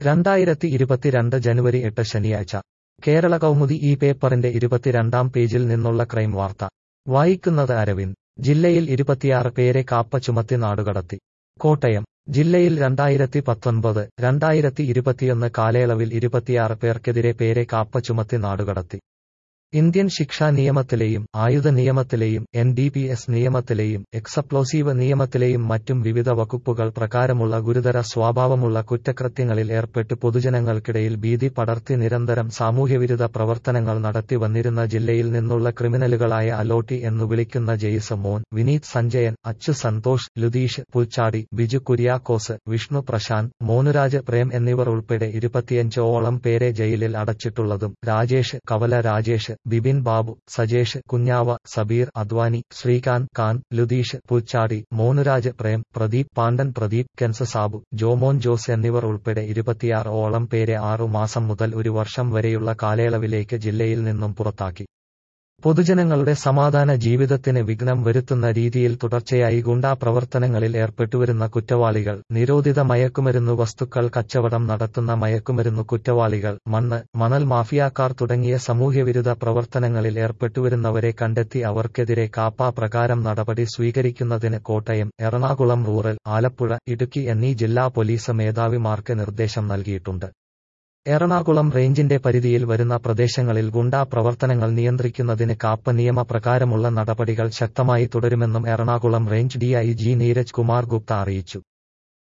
രണ്ടായിരത്തി ഇരുപത്തിരണ്ട് ജനുവരി എട്ട് ശനിയാഴ്ച കേരള കൗമുദി ഈ പേപ്പറിന്റെ ഇരുപത്തിരണ്ടാം പേജിൽ നിന്നുള്ള ക്രൈം വാർത്ത വായിക്കുന്നത് അരവിന്ദ് ജില്ലയിൽ ഇരുപത്തിയാറ് പേരെ കാപ്പ ചുമത്തി നാടുകടത്തി കോട്ടയം ജില്ലയിൽ രണ്ടായിരത്തി പത്തൊൻപത് രണ്ടായിരത്തി ഇരുപത്തിയൊന്ന് കാലയളവിൽ ഇരുപത്തിയാറ് പേർക്കെതിരെ പേരെ കാപ്പ ചുമത്തി നാടുകടത്തി ഇന്ത്യൻ ശിക്ഷാ നിയമത്തിലെയും ആയുധ നിയമത്തിലെയും എൻ ഡി പി എസ് നിയമത്തിലെയും എക്സപ്ലോസീവ് നിയമത്തിലെയും മറ്റും വിവിധ വകുപ്പുകൾ പ്രകാരമുള്ള ഗുരുതര സ്വഭാവമുള്ള കുറ്റകൃത്യങ്ങളിൽ ഏർപ്പെട്ട് പൊതുജനങ്ങൾക്കിടയിൽ ഭീതി പടർത്തി നിരന്തരം സാമൂഹ്യവിരുദ്ധ പ്രവർത്തനങ്ങൾ നടത്തി വന്നിരുന്ന ജില്ലയിൽ നിന്നുള്ള ക്രിമിനലുകളായ അലോട്ടി എന്നു വിളിക്കുന്ന ജെയ്സ് മോൻ വിനീത് സഞ്ജയൻ അച്ചു സന്തോഷ് ലുതീഷ് പുൽച്ചാടി ബിജു കുര്യാക്കോസ് വിഷ്ണു പ്രശാന്ത് മോനുരാജ് പ്രേം എന്നിവർ ഉൾപ്പെടെ ഇരുപത്തിയഞ്ചോളം പേരെ ജയിലിൽ അടച്ചിട്ടുള്ളതും രാജേഷ് കവല രാജേഷ് ബിബിൻ ബാബു സജേഷ് കുഞ്ഞാവ സബീർ അദ്വാനി ശ്രീകാന്ത് ഖാൻ ലുതീഷ് പുൽച്ചാടി മോനുരാജ് പ്രേം പ്രദീപ് പാണ്ഡൻ പ്രദീപ് കെൻസ സാബു ജോമോൻ ജോസ് എന്നിവർ ഉൾപ്പെടെ ഇരുപത്തിയാറ് ഓളം പേരെ ആറു മാസം മുതൽ ഒരു വർഷം വരെയുള്ള കാലയളവിലേക്ക് ജില്ലയിൽ നിന്നും പുറത്താക്കി പൊതുജനങ്ങളുടെ സമാധാന ജീവിതത്തിന് വിഘ്നം വരുത്തുന്ന രീതിയിൽ തുടർച്ചയായി ഗുണ്ടാ പ്രവർത്തനങ്ങളിൽ ഏർപ്പെട്ടുവരുന്ന കുറ്റവാളികൾ നിരോധിത മയക്കുമരുന്നു വസ്തുക്കൾ കച്ചവടം നടത്തുന്ന മയക്കുമരുന്നു കുറ്റവാളികൾ മണ്ണ് മണൽ മാഫിയാക്കാർ തുടങ്ങിയ സാമൂഹ്യവിരുദ്ധ പ്രവർത്തനങ്ങളിൽ ഏർപ്പെട്ടുവരുന്നവരെ കണ്ടെത്തി അവർക്കെതിരെ കാപ്പ പ്രകാരം നടപടി സ്വീകരിക്കുന്നതിന് കോട്ടയം എറണാകുളം റൂറൽ ആലപ്പുഴ ഇടുക്കി എന്നീ ജില്ലാ പോലീസ് മേധാവിമാർക്ക് നിർദ്ദേശം നൽകിയിട്ടുണ്ട് എറണാകുളം റേഞ്ചിന്റെ പരിധിയിൽ വരുന്ന പ്രദേശങ്ങളിൽ ഗുണ്ടാ പ്രവർത്തനങ്ങൾ നിയന്ത്രിക്കുന്നതിന് കാപ്പ നിയമപ്രകാരമുള്ള നടപടികൾ ശക്തമായി തുടരുമെന്നും എറണാകുളം റേഞ്ച് ഡിഐജി നീരജ് കുമാർ ഗുപ്ത അറിയിച്ചു